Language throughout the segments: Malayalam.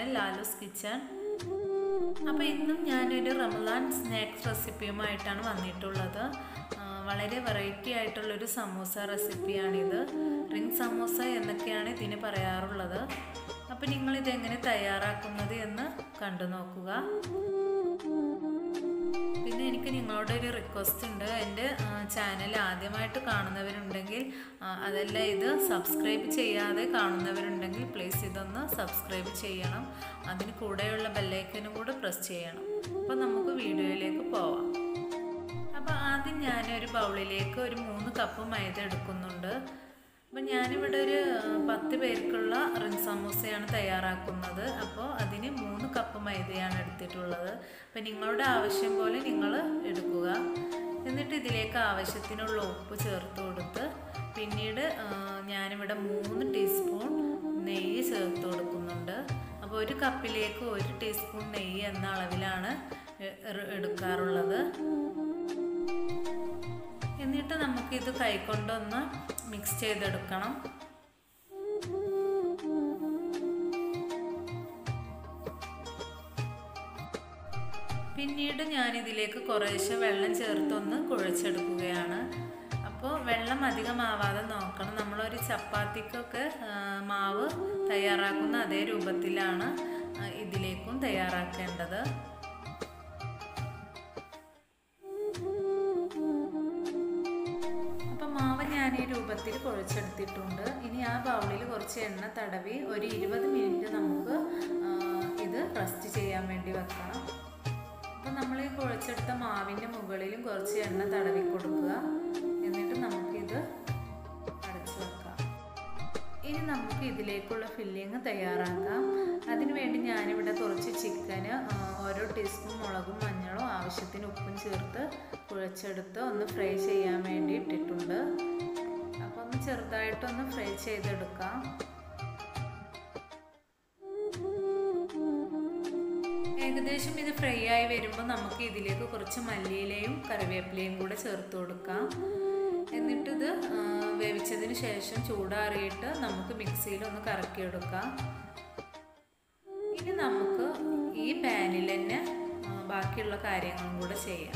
ചാനൽ ലാലൂസ് കിച്ചൺ അപ്പോൾ ഇന്നും ഞാനൊരു റമദാൻ സ്നാക്സ് റെസിപ്പിയുമായിട്ടാണ് വന്നിട്ടുള്ളത് ആ, വളരെ വെറൈറ്റി ആയിട്ടുള്ളൊരു സമൂസ റെസിപ്പിയാണിത് റിംഗ് സമൂസ എന്നൊക്കെയാണ് ഇതിന് പറയാറുള്ളത് അപ്പോൾ നിങ്ങളിതെങ്ങനെ തയ്യാറാക്കുന്നത് എന്ന് കണ്ടു നോക്കുക പിന്നെ എനിക്ക് നിങ്ങളോട് ഒരു റിക്വസ്റ്റ് ഉണ്ട് എൻ്റെ ചാനൽ ആദ്യമായിട്ട് കാണുന്നവരുണ്ടെങ്കിൽ ആ, അതല്ല ഇത് സബ്സ്ക്രൈബ് ചെയ്യാതെ കാണുന്നവരുണ്ടെങ്കിൽ പ്ലീസ് ഇതൊന്ന് സബ്സ്ക്രൈബ് ചെയ്യണം അതിന് കൂടെയുള്ള ബെല്ലൈക്കനും കൂടെ പ്രസ് ചെയ്യണം അപ്പോൾ നമുക്ക് വീഡിയോയിലേക്ക് പോവാം അപ്പോൾ ആദ്യം ഞാനൊരു ബൗളിലേക്ക് ഒരു മൂന്ന് കപ്പ് മൈദ എടുക്കുന്നുണ്ട് അപ്പം ഞാനിവിടെ ഒരു ആ, പത്ത് പേർക്കുള്ള റിൻ സമൂസയാണ് തയ്യാറാക്കുന്നത് അപ്പോൾ അതിന് മൂന്ന് കപ്പ് മൈദയാണ് എടുത്തിട്ടുള്ളത് അപ്പം നിങ്ങളുടെ ആവശ്യം പോലെ നിങ്ങൾ എടുക്കുക എന്നിട്ട് ഇതിലേക്ക് ആവശ്യത്തിനുള്ള ഉപ്പ് ചേർത്ത് കൊടുത്ത് പിന്നീട് ആ, ഞാനിവിടെ മൂന്ന് ടീസ്പൂൺ നെയ്യ് ചേർത്ത് കൊടുക്കുന്നുണ്ട് അപ്പോൾ ഒരു കപ്പിലേക്ക് ഒരു ടീസ്പൂൺ നെയ്യ് എന്ന അളവിലാണ് എ- എ- എടുക്കാറുള്ളത് എന്നിട്ട് നമുക്കിത് കൈകൊണ്ടൊന്ന് മിക്സ് ചെയ്തെടുക്കണം പിന്നീട് ഞാനിതിലേക്ക് കുറേശ്ശെ വെള്ളം ചേർത്തൊന്ന് കുഴച്ചെടുക്കുകയാണ് അപ്പോൾ വെള്ളം അധികമാവാതെ നോക്കണം നമ്മളൊരു ചപ്പാത്തിക്കൊക്കെ ആ, മാവ് തയ്യാറാക്കുന്ന അതേ രൂപത്തിലാണ് ആ, ഇതിലേക്കും തയ്യാറാക്കേണ്ടത് അപ്പം മാവ് ഞാൻ ഈ രൂപത്തിൽ കുഴച്ചെടുത്തിട്ടുണ്ട് ഇനി ആ ബൗളിൽ കുറച്ച് എണ്ണ തടവി ഒരു ഇരുപത് മിനിറ്റ് നമുക്ക് ആ, ഇത് റെസ്റ്റ് ചെയ്യാൻ വേണ്ടി വെക്കണം അപ്പം നമ്മൾ ഈ കുഴച്ചെടുത്ത മാവിൻ്റെ മുകളിലും കുറച്ച് എണ്ണ തടവി കൊടുക്കുക എന്നിട്ട് നമുക്കിത് അടച്ചു വെക്കാം ഇനി നമുക്ക് ഇതിലേക്കുള്ള ഫില്ലിങ് തയ്യാറാക്കാം അതിനുവേണ്ടി ഞാനിവിടെ കുറച്ച് ചിക്കന് ആ, ഓരോ ടീസ്പൂൺ മുളകും മഞ്ഞളും ആവശ്യത്തിന് ഉപ്പും ചേർത്ത് കുഴച്ചെടുത്ത് ഒന്ന് ഫ്രൈ ചെയ്യാൻ വേണ്ടി ഇട്ടിട്ടുണ്ട് അപ്പോൾ ഒന്ന് ചെറുതായിട്ടൊന്ന് ഫ്രൈ ചെയ്തെടുക്കാം ഏകദേശം ഇത് ഫ്രൈ ആയി വരുമ്പോൾ നമുക്ക് ഇതിലേക്ക് കുറച്ച് മല്ലിയിലയും കറിവേപ്പിലയും കൂടെ ചേർത്ത് കൊടുക്കാം എന്നിട്ടിത് ആ, വേവിച്ചതിന് ശേഷം ചൂടാറിയിട്ട് നമുക്ക് മിക്സിയിൽ ഒന്ന് കറക്കിയെടുക്കാം ഇനി നമുക്ക് ഈ പാനിൽ തന്നെ ആ, ബാക്കിയുള്ള കാര്യങ്ങളും കൂടെ ചെയ്യാം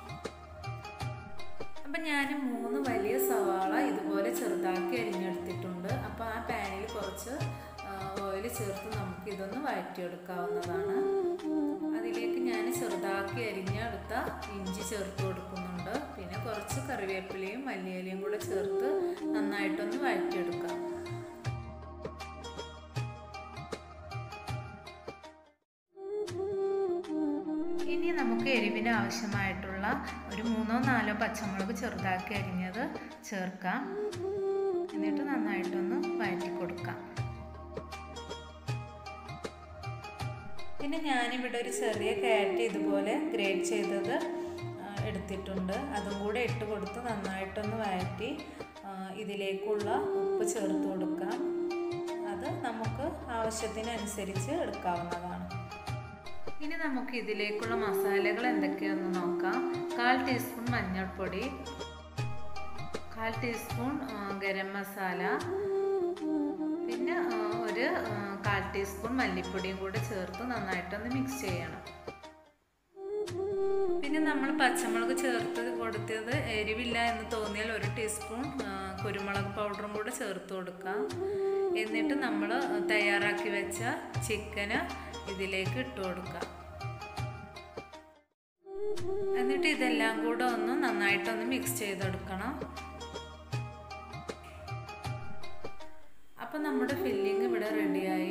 അപ്പം ഞാൻ മൂന്ന് വലിയ സവാള ഇതുപോലെ ചെറുതാക്കി അരിഞ്ഞെടുത്തിട്ടുണ്ട് അപ്പോൾ ആ പാനിൽ കുറച്ച് ഓയിൽ ചേർത്ത് നമുക്ക് ഇതൊന്ന് വഴറ്റിയെടുക്കാവുന്നതാണ് അതിലേക്ക് ഞാൻ ചെറുതാക്കി അരിഞ്ഞെടുത്ത ഇഞ്ചി ചേർത്ത് കൊടുക്കുന്നുണ്ട് പിന്നെ കുറച്ച് കറിവേപ്പിലയും മല്ലിയിലയും കൂടെ ചേർത്ത് നന്നായിട്ടൊന്ന് വഴറ്റിയെടുക്കാം ഇനി നമുക്ക് എരിവിന് ആവശ്യമായിട്ടുള്ള ഒരു മൂന്നോ നാലോ പച്ചമുളക് ചെറുതാക്കി അരിഞ്ഞത് ചേർക്കാം എന്നിട്ട് നന്നായിട്ടൊന്ന് വഴറ്റി കൊടുക്കാം പിന്നെ ഞാനിവിടെ ഒരു ചെറിയ ക്യാരറ്റ് ഇതുപോലെ ഗ്രേറ്റ് ചെയ്തത് ആ, എടുത്തിട്ടുണ്ട് അതും കൂടെ ഇട്ട് കൊടുത്ത് നന്നായിട്ടൊന്ന് വഴറ്റി ആ, ഇതിലേക്കുള്ള ഉപ്പ് ചേർത്ത് കൊടുക്കാം അത് നമുക്ക് ആവശ്യത്തിനനുസരിച്ച് എടുക്കാവുന്നതാണ് ഇനി നമുക്ക് ഇതിലേക്കുള്ള മസാലകൾ എന്തൊക്കെയാണെന്ന് നോക്കാം കാൽ ടീസ്പൂൺ മഞ്ഞൾപ്പൊടി കാൽ ടീസ്പൂൺ ആ, ഗരം മസാല പിന്നെ ആ, ഒരു ആ, കാൽ ടീസ്പൂൺ മല്ലിപ്പൊടിയും കൂടെ ചേർത്ത് നന്നായിട്ടൊന്ന് മിക്സ് ചെയ്യണം പിന്നെ നമ്മൾ പച്ചമുളക് ചേർത്ത് കൊടുത്തത് എരിവില്ല എന്ന് തോന്നിയാൽ ഒരു ടീസ്പൂൺ ആ, കുരുമുളക് പൗഡറും കൂടെ ചേർത്ത് കൊടുക്കാം എന്നിട്ട് നമ്മൾ തയ്യാറാക്കി വെച്ച ചിക്കന് ഇതിലേക്ക് ഇട്ട് കൊടുക്കാം എന്നിട്ട് ഇതെല്ലാം കൂടെ ഒന്ന് നന്നായിട്ടൊന്ന് മിക്സ് ചെയ്തെടുക്കണം അപ്പം നമ്മുടെ ഫില്ലിങ് ഇവിടെ റെഡിയായി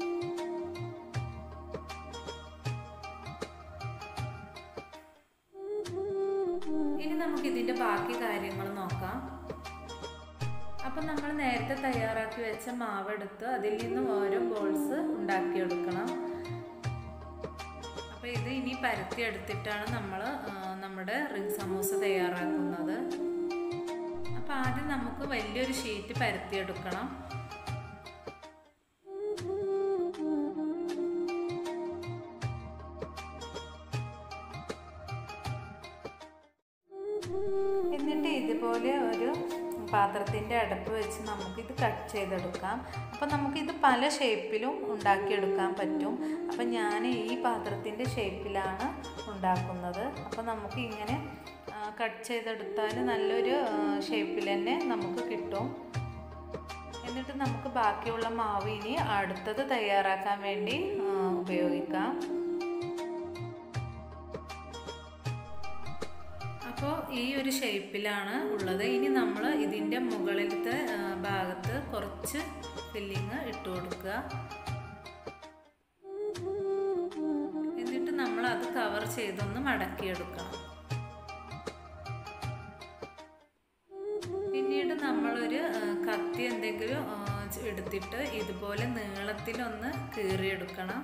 ഇനി നമുക്ക് ഇതിൻ്റെ ബാക്കി കാര്യങ്ങൾ നോക്കാം അപ്പം നമ്മൾ നേരത്തെ തയ്യാറാക്കി വെച്ച മാവെടുത്ത് അതിൽ നിന്ന് ഓരോ ബോൾസ് ഉണ്ടാക്കിയെടുക്കണം അപ്പോൾ ഇത് ഇനി പരത്തി എടുത്തിട്ടാണ് നമ്മൾ നമ്മുടെ റിംഗ് സമൂസ തയ്യാറാക്കുന്നത് അപ്പോൾ ആദ്യം നമുക്ക് വലിയൊരു ഷീറ്റ് പരത്തിയെടുക്കണം എന്നിട്ട് ഇതുപോലെ ഒരു പാത്രത്തിൻ്റെ അടപ്പ് വെച്ച് നമുക്കിത് കട്ട് ചെയ്തെടുക്കാം അപ്പം നമുക്കിത് പല ഷേപ്പിലും ഉണ്ടാക്കിയെടുക്കാൻ പറ്റും അപ്പം ഞാൻ ഈ പാത്രത്തിൻ്റെ ഷേപ്പിലാണ് ഉണ്ടാക്കുന്നത് അപ്പം നമുക്ക് ഇങ്ങനെ കട്ട് ചെയ്തെടുത്താൽ നല്ലൊരു ഷേപ്പിൽ തന്നെ നമുക്ക് കിട്ടും എന്നിട്ട് നമുക്ക് ബാക്കിയുള്ള മാവ് ഇനി അടുത്തത് തയ്യാറാക്കാൻ വേണ്ടി ഉപയോഗിക്കാം അപ്പോൾ ഈ ഒരു ഷേപ്പിലാണ് ഉള്ളത് ഇനി നമ്മൾ ഇതിൻ്റെ മുകളിലത്തെ ഭാഗത്ത് കുറച്ച് ഫില്ലിങ് ഇട്ട് കൊടുക്കുക എന്നിട്ട് നമ്മൾ അത് കവർ ചെയ്തൊന്ന് മടക്കിയെടുക്കണം പിന്നീട് നമ്മളൊരു കത്തി എന്തെങ്കിലും എടുത്തിട്ട് ഇതുപോലെ നീളത്തിലൊന്ന് കീറിയെടുക്കണം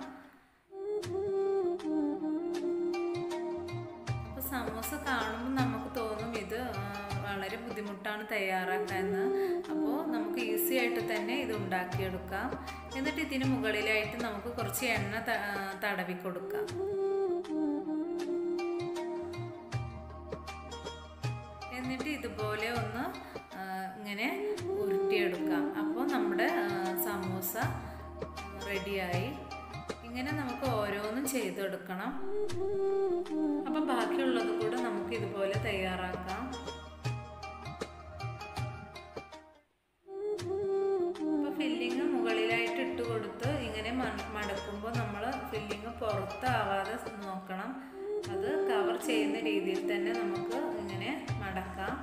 അപ്പോൾ സമോസ കാണുമ്പോൾ നമുക്ക് തോന്നും ഇത് വളരെ ബുദ്ധിമുട്ടാണ് തയ്യാറാക്കാമെന്ന് അപ്പോൾ നമുക്ക് ഈസി ആയിട്ട് തന്നെ ഇത് ഉണ്ടാക്കിയെടുക്കാം എന്നിട്ട് ഇതിന് മുകളിലായിട്ട് നമുക്ക് കുറച്ച് എണ്ണ തടവി കൊടുക്കാം എന്നിട്ട് ഇതുപോലെ ഒന്ന് ഇങ്ങനെ ഉരുട്ടിയെടുക്കാം അപ്പോൾ നമ്മുടെ സമൂസ റെഡിയായി ഇങ്ങനെ നമുക്ക് ഓരോന്നും ചെയ്തെടുക്കണം അപ്പം ബാക്കിയുള്ളത് കൂടെ നമുക്ക് ഇതുപോലെ തയ്യാറാക്കാം അപ്പോൾ ഫില്ലിങ് മുകളിലായിട്ട് ഇട്ട് കൊടുത്ത് ഇങ്ങനെ മടക്കുമ്പോൾ നമ്മൾ ഫില്ലിങ് പുറത്താവാതെ നോക്കണം അത് കവർ ചെയ്യുന്ന രീതിയിൽ തന്നെ നമുക്ക് ഇങ്ങനെ മടക്കാം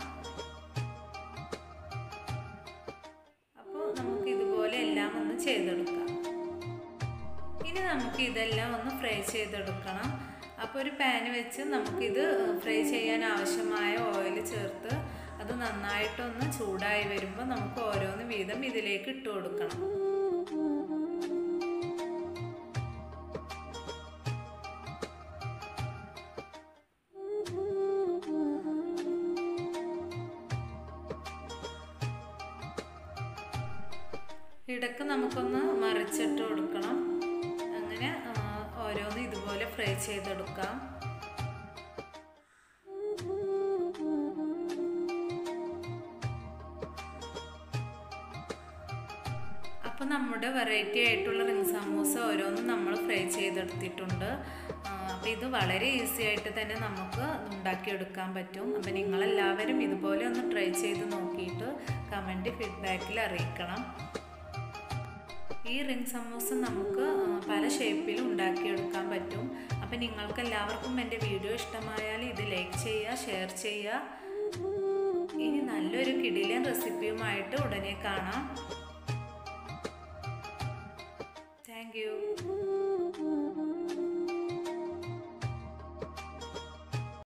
അപ്പോൾ നമുക്ക് ഇതുപോലെ എല്ലാം ഒന്ന് ചെയ്തെടുക്കാം ഇനി നമുക്ക് ഇതെല്ലാം ഒന്ന് ഫ്രൈ ചെയ്തെടുക്കണം അപ്പോൾ ഒരു പാന് വെച്ച് നമുക്കിത് ഫ്രൈ ചെയ്യാൻ ആവശ്യമായ ഓയിൽ ചേർത്ത് അത് നന്നായിട്ടൊന്ന് ചൂടായി വരുമ്പോൾ നമുക്ക് ഓരോന്ന് വീതം ഇതിലേക്ക് ഇട്ട് കൊടുക്കണം ഇടക്ക് നമുക്കൊന്ന് മറിച്ചിട്ട് കൊടുക്കണം അങ്ങനെ ഓരോന്ന് ഇതുപോലെ ഫ്രൈ ചെയ്തെടുക്കാം അപ്പോൾ നമ്മുടെ വെറൈറ്റി ആയിട്ടുള്ള റിംഗ് സമൂസ ഓരോന്നും നമ്മൾ ഫ്രൈ ചെയ്തെടുത്തിട്ടുണ്ട് അപ്പോൾ ഇത് വളരെ ഈസി ആയിട്ട് തന്നെ നമുക്ക് ഉണ്ടാക്കിയെടുക്കാൻ പറ്റും അപ്പോൾ നിങ്ങളെല്ലാവരും ഇതുപോലെ ഒന്ന് ട്രൈ ചെയ്ത് നോക്കിയിട്ട് കമൻറ്റ് ഫീഡ്ബാക്കിൽ അറിയിക്കണം ഈ റിംഗ് സമൂസ നമുക്ക് പല ഷേപ്പിലും ഉണ്ടാക്കിയെടുക്കാൻ പറ്റും അപ്പം നിങ്ങൾക്ക് എല്ലാവർക്കും എൻ്റെ വീഡിയോ ഇഷ്ടമായാൽ ഇത് ലൈക്ക് ചെയ്യുക ഷെയർ ചെയ്യുക ഇനി നല്ലൊരു കിടിലൻ റെസിപ്പിയുമായിട്ട് ഉടനെ കാണാം താങ്ക് യു